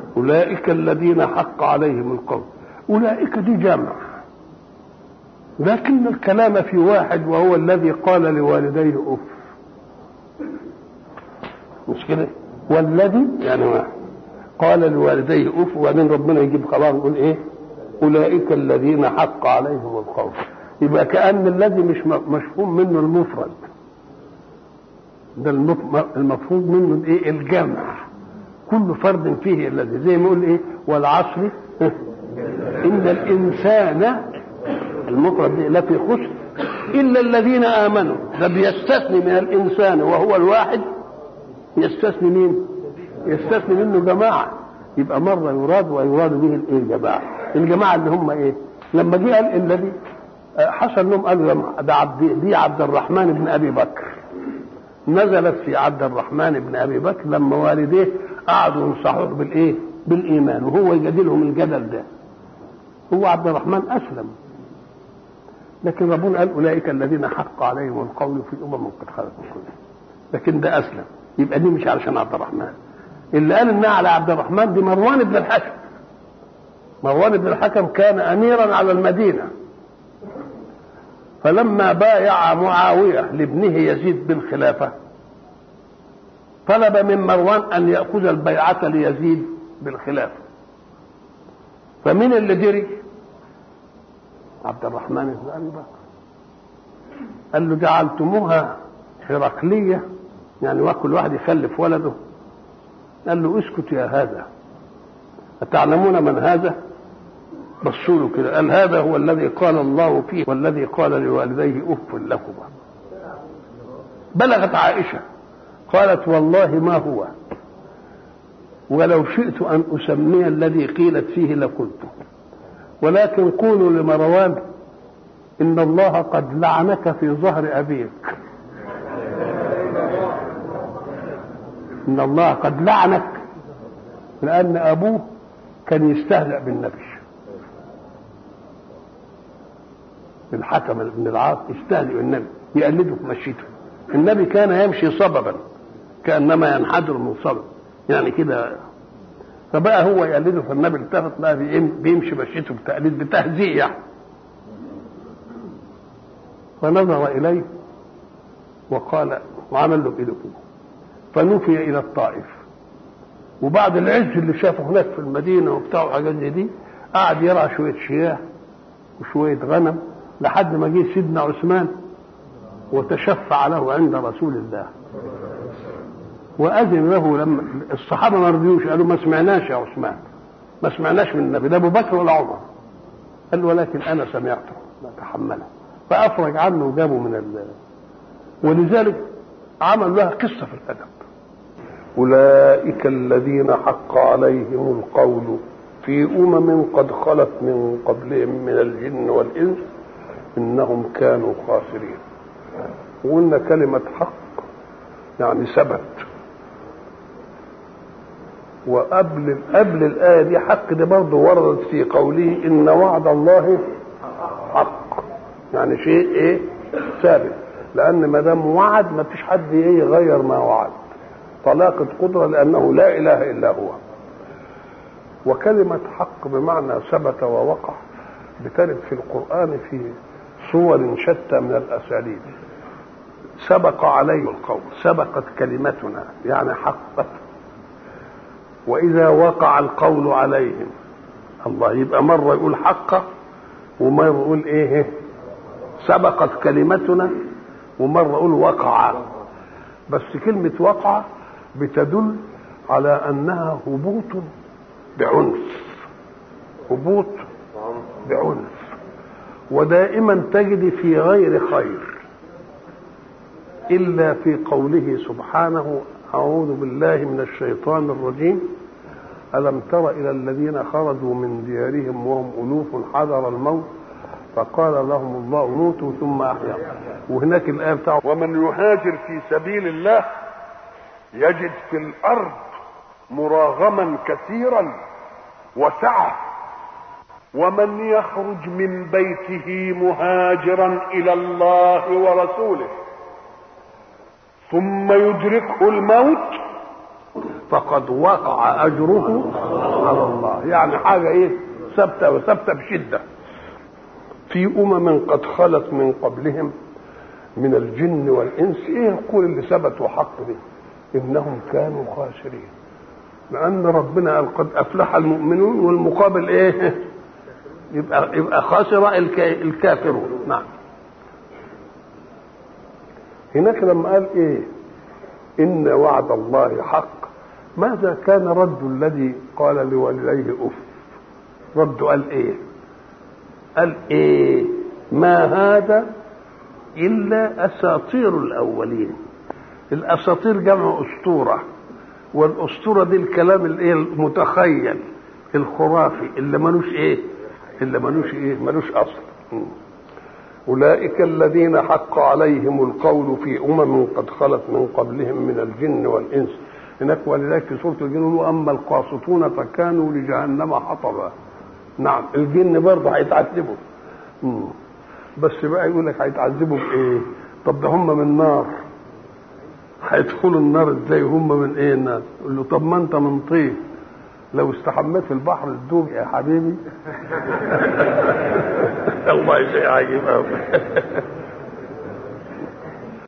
أولئك الذين حق عليهم القول أولئك دي جمع لكن الكلام في واحد وهو الذي قال لوالديه أف مش كده والذي يعني واحد قال لوالديه أف وبعدين ربنا يجيب خبر يقول إيه أولئك الذين حق عليهم القول يبقى كأن الذي مش مفهوم منه المفرد ده المفروض منه الايه الجمع كل فرد فيه الذي زي ما يقول ايه والعصر ان الانسان المفرد دي لفي خسر الا الذين امنوا ده بيستثني من الانسان وهو الواحد يستثني مين يستثني منه جماعه يبقى مره يراد ويراد به الايه الجماعه الجماعه اللي هم ايه لما جه قال الذي حصل لهم قالوا ده عبد دي عبد الرحمن بن ابي بكر نزلت في عبد الرحمن بن ابي بكر لما والديه قعدوا ينصحوه بالايه؟ بالايمان وهو يجادلهم الجدل ده. هو عبد الرحمن اسلم. لكن ربنا قال اولئك الذين حق عليهم القول في امم قد خلت من قبلهم. لكن ده اسلم. يبقى دي مش علشان عبد الرحمن. اللي قال انها على عبد الرحمن دي مروان بن الحكم. مروان بن الحكم كان اميرا على المدينه. فلما بايع معاوية لابنه يزيد بالخلافة طلب من مروان أن يأخذ البيعة ليزيد بالخلافة فمن اللي دري عبد الرحمن بن أبي بكر قال له جعلتموها هرقلية يعني وكل واحد يخلف ولده قال له اسكت يا هذا أتعلمون من هذا بصوا له كده قال هذا هو الذي قال الله فيه والذي قال لوالديه اف لكما بلغت عائشه قالت والله ما هو ولو شئت ان اسمي الذي قيلت فيه لقلته ولكن قولوا لمروان ان الله قد لعنك في ظهر ابيك ان الله قد لعنك لان ابوه كان يستهزأ بالنبي الحكم بن العاص يستهزئ النبي يقلده في مشيته النبي كان يمشي صببا كانما ينحدر من صبب يعني كده فبقى هو يقلده فالنبي التفت بقى بيمشي مشيته بتقليد بتهزيء يعني فنظر اليه وقال وعمل له بايده كده فنفي الى الطائف وبعد العز اللي شافه هناك في المدينه وبتاع وحاجات زي دي قعد يرعى شويه شياه وشويه غنم لحد ما جه سيدنا عثمان وتشفع له عند رسول الله وأذن له لما الصحابة ما رضيوش قالوا ما سمعناش يا عثمان ما سمعناش من النبي ده أبو بكر ولا عمر قال ولكن أنا سمعته ما تحمله فأفرج عنه وجابه من ال ولذلك عمل لها قصة في الأدب أولئك الذين حق عليهم القول في أمم قد خلت من قبلهم من الجن والإنس إنهم كانوا خاسرين وقلنا كلمة حق يعني ثبت وقبل قبل الآية دي حق دي برضه وردت في قوله إن وعد الله حق يعني شيء إيه ثابت لأن ما دام وعد ما فيش حد إيه يغير ما وعد طلاقة قدرة لأنه لا إله إلا هو وكلمة حق بمعنى ثبت ووقع بترد في القرآن في صور شتى من الأساليب سبق عليه القول سبقت كلمتنا يعني حقت وإذا وقع القول عليهم الله يبقى مرة يقول حق ومرة يقول إيه سبقت كلمتنا ومرة يقول وقع بس كلمة وقع بتدل على أنها هبوط بعنف هبوط بعنف ودائما تجد في غير خير الا في قوله سبحانه اعوذ بالله من الشيطان الرجيم الم تر الى الذين خرجوا من ديارهم وهم الوف حذر الموت فقال لهم الله موتوا ثم احيا وهناك الايه بتاعه ومن يهاجر في سبيل الله يجد في الارض مراغما كثيرا وسعه ومن يخرج من بيته مهاجرا الى الله ورسوله ثم يدركه الموت فقد وقع اجره على الله يعني حاجه ايه ثابته وثابته بشده في امم قد خلت من قبلهم من الجن والانس ايه القول اللي ثبت وحق به انهم كانوا خاسرين لان ربنا قال قد افلح المؤمنون والمقابل ايه يبقى يبقى خاسر الكافرون نعم هناك لما قال ايه ان وعد الله حق ماذا كان رد الذي قال لوالديه اف رد قال ايه قال ايه ما هذا الا اساطير الاولين الاساطير جمع اسطوره والاسطوره دي الكلام الايه المتخيل الخرافي اللي ملوش ايه اللي ملوش ايه ملوش اصل اولئك الذين حق عليهم القول في امم قد خلت من قبلهم من الجن والانس هناك ولذلك في سوره الجن اما القاسطون فكانوا لجهنم حطبا نعم الجن برضه هيتعذبوا بس بقى يقول لك هيتعذبوا بايه طب ده هم من نار هيدخلوا النار ازاي هم من ايه النار يقول له طب ما انت من طين لو استحميت في البحر تدوب يا حبيبي الله شيء عجيب قوي